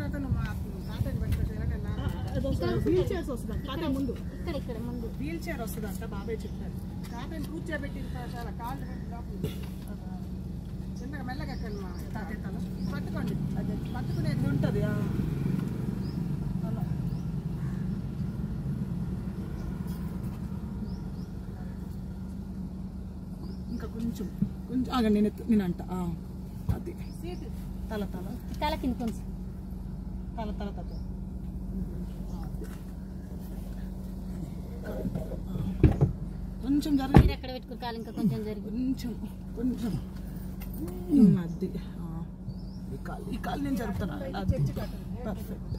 తాతను మా తాతని పెట్టుకోవచ్చు ఎలాగన్నా అది వస్తుంది వీల్ చైర్స్ వస్తుంది తాత ముందు ఇక్కడ ఇక్కడ ముందు వీల్ చైర్ వస్తుందంట బాబాయ్ చెప్పారు తాతని కూర్చోబెట్టిన తర్వాత కాళ్ళు రెండు లోపల చిన్నగా మెల్లగా ఎక్కండి మా తాతెత్తాను పట్టుకోండి అదే పట్టుకునేది ఉంటుంది ఆ. అలా. ఇంకా కొంచెం కొంచెం ఆగండి నేను ఎత్తు- నేను అంట ఆ, అది తల తల తల కింద కొంచెం తల తల తల కొంచెం జరగ మీరు ఎక్కడ పెట్టుకుని కాలు ఇంకా కొంచెం జరిగి కొంచెం కొంచెం ఉమ్, అది ఆ. ఈ కాలు ఈ కాలు నేను జరుపుతాను అది పర్ఫెక్ట్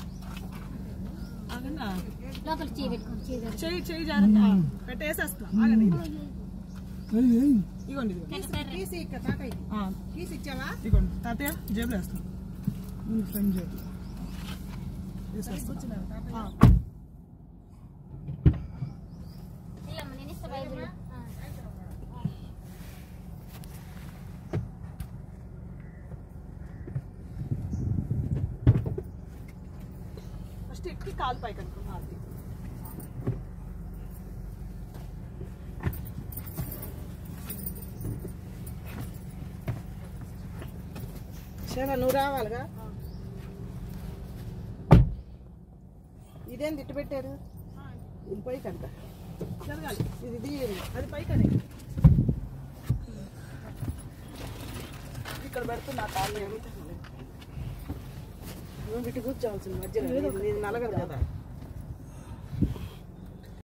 ఆగండి ఆ. లోపల చేయి పెట్టుకోండి చేయి జరిగి చెయ్యి చెయ్యి జాగ్రత్త ఆ, పెట్టేసేస్తున్నా ఆగండి ఇది. ఇగోండి ఇదిగోండి కీసి ఇక్కడ తాతయ్య కీస్ ఇచ్చావా ఇగోండి తాతయ్య జేబులో వేస్తాను ముందు ఫ్రెండ్ జేబులో వేసేస్తాను ఆ. ఇల్లమ్మ, నేను ఇస్తా బైబిల్ ఆ. ఫస్ట్ ఎక్కి కాలు పైకి అనుకున్నా అది శివ నువ్వు రావాలిగా ఇదేం తిట్టు పెట్టారు ఇది పైకి అంట జరగాలి ఇది ఇది అది పైకనే ఇక్కడ పెడుతున్నా కాళ్ళు నువ్వు ఇటు కూర్చోవాల్సింది మధ్యలో ఇది నలగదు కదా